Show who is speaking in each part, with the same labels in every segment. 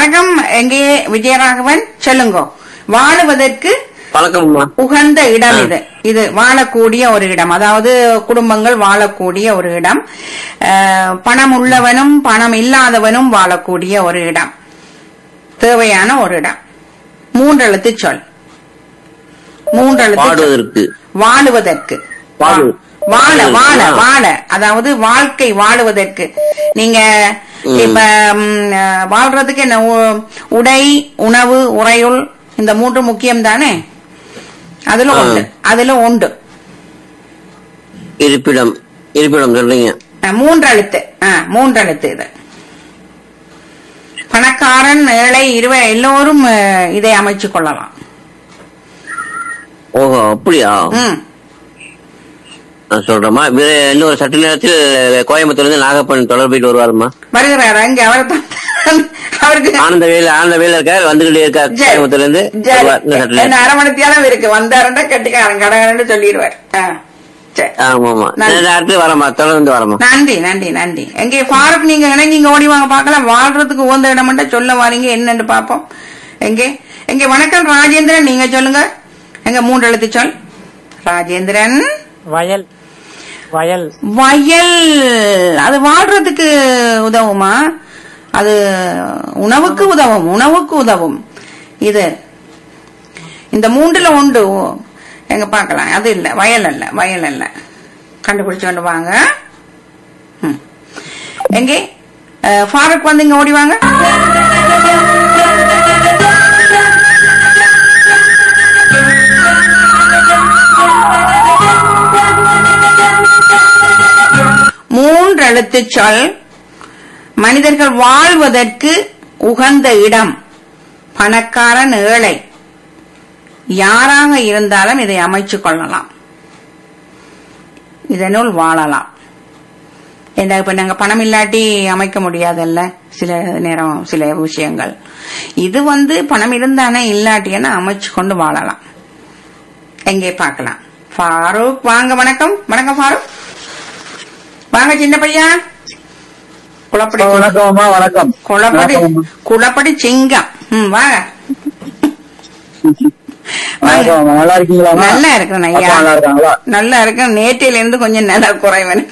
Speaker 1: வணக்கம் எங்கே விஜயராகவன் சொல்லுங்க வாழுவதற்கு
Speaker 2: வணக்கம்மா
Speaker 1: உகந்த இடம்
Speaker 2: ஆ.
Speaker 1: இது இது வாழக்கூடிய ஒரு இடம் அதாவது குடும்பங்கள் வாழக்கூடிய ஒரு இடம் அஹ், பணம் உள்ளவனும் பணம் இல்லாதவனும் வாழக்கூடிய ஒரு இடம் தேவையான ஒரு இடம் மூன்றெழுத்து சொல் மூன்றெழுத்து சொல்.
Speaker 2: பாடுவதற்கு
Speaker 1: வாழுவதற்கு
Speaker 2: வாழு.
Speaker 1: வாழ வாழ
Speaker 2: ஆ.
Speaker 1: வாழ அதாவது வாழ்க்கை வாழுவதற்கு நீங்க
Speaker 2: ம்.
Speaker 1: இப்ப ம், அஹ், வாழ்றதுக்கு என்ன உ- உடை உணவு உறையுள் இந்த மூன்று முக்கியம் தானே அதுல
Speaker 2: ஆ.
Speaker 1: உண்டு அதுல உண்டு
Speaker 2: இருப்பிடம் இருப்பிடம் சொல்றீங்க
Speaker 1: அஹ், மூன்றெழுத்து ஆ, மூன்றெழுத்து இது பணக்காரன் ஏழை இருவ எல்லோரும் அஹ், இதை அமைச்சு கொள்ளலாம்
Speaker 2: ஓஹோ அப்படியா
Speaker 1: ம்
Speaker 2: நான் சொல்றேம்மா வேற இன்னொரு சற்று நேரத்தில் கோயம்புத்தூர்ல இருந்து நாகப்பன் தொடர்பிட்டு வருவாருமா
Speaker 1: வருகிறார் அங்க அவரை தான் அவருக்கு
Speaker 2: ஆனந்த வேல ஆனந்த வேல இருக்கார் வந்துகிட்டே இருக்கார்
Speaker 1: சரி.
Speaker 2: கோயம்புத்தூர்ல இருந்து
Speaker 1: சரி.
Speaker 2: வருவார் இன்னும் சற்று
Speaker 1: என்ன
Speaker 2: நேரம்.
Speaker 1: அரை மணித்தியாலம் இருக்கு வந்தாருன்னா கட்டிக்காரன் கடகரன்னு சொல்லிடுவார் ஆ. சரி.
Speaker 2: ஆமா ஆமா
Speaker 1: நன்றி.
Speaker 2: நான் அடுத்து வரமா தொடர்ந்து வரமா
Speaker 1: நன்றி நன்றி நன்றி எங்கே ஃபாரூக் நீங்க இணங்கி இங்க ஓடி வாங்க பார்க்கலாம் வாழ்றதுக்கு உகந்த இடம்ட்டா சொல்ல வாரீங்க என்னன்னு பாப்போம் எங்கே எங்கே வணக்கம் ராஜேந்திரன் நீங்க சொல்லுங்க எங்க மூன்று எழுத்து சொல் ராஜேந்திரன்
Speaker 3: வயல் வயல்
Speaker 1: வயல் அது வாழ்றதுக்கு உதவுமா அது உணவுக்கு உதவும் உணவுக்கு உதவும் இது இந்த மூன்றுல உண்டு எங்க பார்க்கலாம் அது இல்ல வயல் அல்ல வயல் அல்ல கண்டுபிடிச்சு கொண்டு வாங்க ம். எங்கே அஹ், ஃபாரூக் வந்து இங்க ஓடி வாங்க மூன்றெழுத்து சொல் மனிதர்கள் வாழ்வதற்கு உகந்த இடம் பணக்காரன் ஏழை யாராக இருந்தாலும் இதை அமைச்சுக் கொள்ளலாம் இதனுள் வாழலாம் ஏண்டா இப்ப நாங்க பணம் இல்லாட்டி அமைக்க முடியாதல்ல சில நேரம் சில விஷயங்கள் இது வந்து பணம் இருந்தானே இல்லாட்டியான அமைச்சு கொண்டு வாழலாம் எங்கே பார்க்கலாம் ஃபாரூக் வாங்க வணக்கம் வணக்கம் ஃபாரூக் வாங்க சின்ன பையா குளப்படி
Speaker 4: வணக்கம் அம்மா வணக்கம்
Speaker 1: குளப்படி
Speaker 4: வணக்கம் அம்மா.
Speaker 1: குளப்படி சிங்கம் ம் வாங்க
Speaker 4: வணக்கம் அம்மா. நல்லா இருக்கீங்களா அம்மா?
Speaker 1: நல்லா இருக்கிறேன் ஐயா
Speaker 4: அப்பா நல்லா இருக்காங்களா
Speaker 1: நல்லா இருக்கேன் நேற்றையில இருந்து கொஞ்சம் நல்லா குறைவன்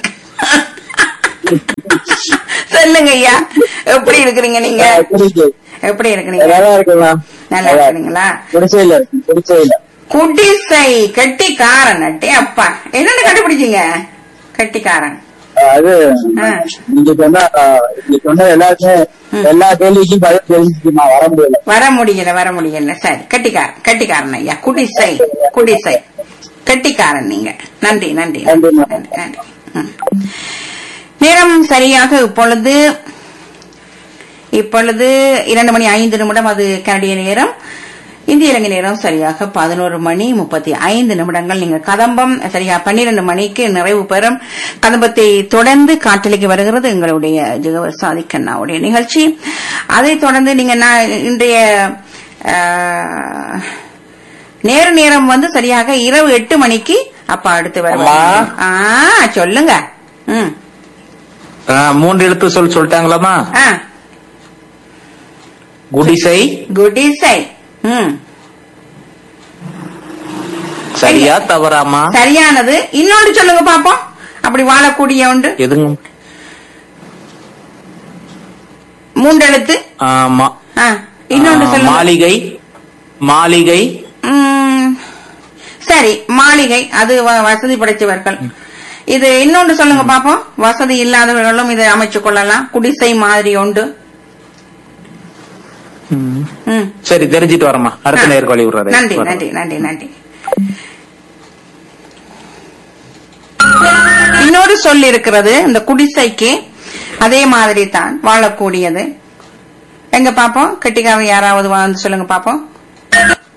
Speaker 1: சொல்லுங்க ஐயா எப்படி இருக்கிறீங்க நீங்க
Speaker 4: ஆ, புரியுது.
Speaker 1: எப்படி இருக்கிறீங்க
Speaker 4: நல்லா இருக்குங்களா
Speaker 1: நல்லா இருக்கிறீங்களா
Speaker 4: குடிசையில இருக்கு குடிசையில
Speaker 1: குடிசை கட்டிக்காரன் அட்டே அப்பா என்னன்னு கண்டுபிடிச்சீங்க கட்டிக்காரன்
Speaker 4: அது
Speaker 1: ஆ.
Speaker 4: நீங்க சொன்ன ஆ, நீங்க சொன்ன எல்லாருமே எல்லா கேள்விக்கும் பதில் தெரிஞ்சுக்குமா வர முடியல
Speaker 1: வர முடியல வர முடியல சரி கட்டிக்காரன் கட்டிக்காரன் ஐயா குடிசை குடிசை கட்டிக்காரன் நீங்க நன்றி நன்றி நன்றி
Speaker 4: நன்றிம்மா.
Speaker 1: நன்றி நன்றி ம். நேரம் சரியாக இப்பொழுது இப்பொழுது இரண்டு மணி ஐந்து நிமிடம் அது கனடிய நேரம் இந்திய இலங்கை நேரம் சரியாக பதினோரு மணி முப்பத்தி ஐந்து நிமிடங்கள் நீங்க கதம்பம் சரியா பன்னிரண்டு மணிக்கு நிறைவு பெறும் கதம்பத்தை தொடர்ந்து காற்றலைக்கு வருகிறது எங்களுடைய ஜெகவர் சாதிக்கண்ணாவுடைய நிகழ்ச்சி அதைத் தொடர்ந்து நீங்க நான் இன்றைய ஆஹ், நேர நேரம் வந்து சரியாக இரவு எட்டு மணிக்கு அப்ப அடுத்து வர
Speaker 3: அம்மா.
Speaker 1: ஆ சொல்லுங்க ம்
Speaker 3: ஆ, மூன்று எழுத்து சொல் சொல்லிட்டாங்களாமா
Speaker 1: ஆ
Speaker 3: குடிசை
Speaker 1: குடிசை ம்
Speaker 3: சரியா தவறாமா
Speaker 1: சரியானது இன்னொன்று சொல்லுங்க பாப்போம் அப்படி வாழக்கூடிய ஒன்று
Speaker 3: எதுங்க
Speaker 1: மூன்றெழுத்து
Speaker 3: ஆமா
Speaker 1: ஆ, இன்னொன்று
Speaker 3: ஆ,
Speaker 1: சொல்லுங்க
Speaker 3: மாளிகை மாளிகை
Speaker 1: ம், சரி மாளிகை அது வ- வசதி படைத்தவர்கள் இது இன்னொன்று சொல்லுங்க பாப்போம் வசதி இல்லாதவர்களும் இதை அமைச்சுக் கொள்ளலாம் குடிசை மாதிரி உண்டு
Speaker 3: ம்.
Speaker 1: ம்.
Speaker 3: சரி தெரிஞ்சிட்டு வரமா அடுத்த
Speaker 1: ஆ.
Speaker 3: நேர்கொழி விடுறதை
Speaker 1: நன்றி நன்றி நன்றி நன்றி இன்னொரு சொல் இருக்கிறது இந்த குடிசைக்கு அதே மாதிரி தான் வாழக்கூடியது எங்க பாப்போம் கெட்டிக்காரன் யாராவது வந்து சொல்லுங்க பாப்போம்